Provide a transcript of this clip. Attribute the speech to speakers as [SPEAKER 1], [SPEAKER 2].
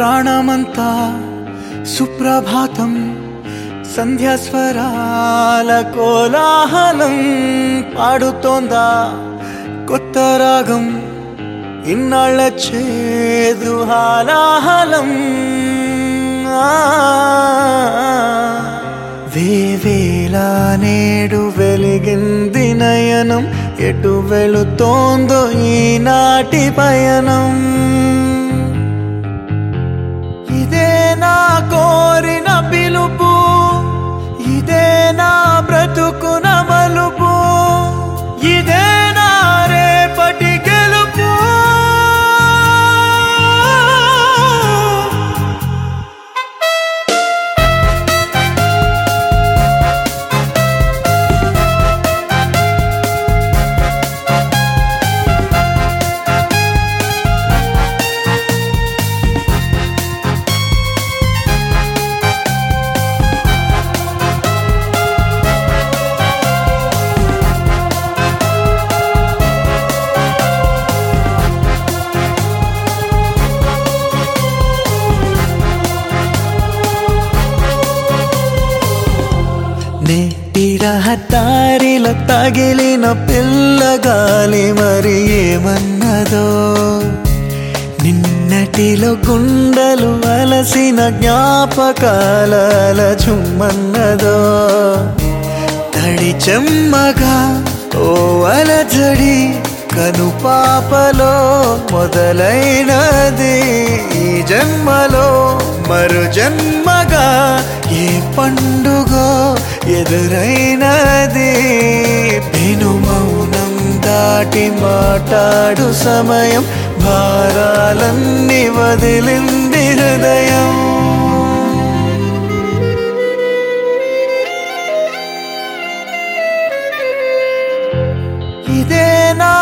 [SPEAKER 1] ప్రాణమంతా సుప్రభాతం సంధ్యాస్వరాల కోలాహలం పాడుతోందా కొత్త రాగం ఇన్నాళ్ళ చేదు హాలాహలం ఆ, వేవేలా నేడు వెలిగింది నయనం ఎటు వెళుతోందో ఈనాటి పయనం ఇదే నా కోరిన పిలుపు ఇదే నా బ్రతుకున మలుపు ఇదే నా రేపటి గెలుపు నేటి రహదారిల తగిలిన పిల్లగాలి మరి ఏమన్నదో నిన్నటిలో గుండెలు అలసిన జ్ఞాపకాల చుమ్మన్నదో తడి చెమ్మగా ఓ అలజడి కను పాపలో మొదలైనది ఈ జన్మలో మరు జన్మగా ఏ పండుగో ఎదురైనది పెను మౌనం దాటి మాట్లాడు సమయం భారాలన్నీ వదిలింది హృదయం ఇదే నా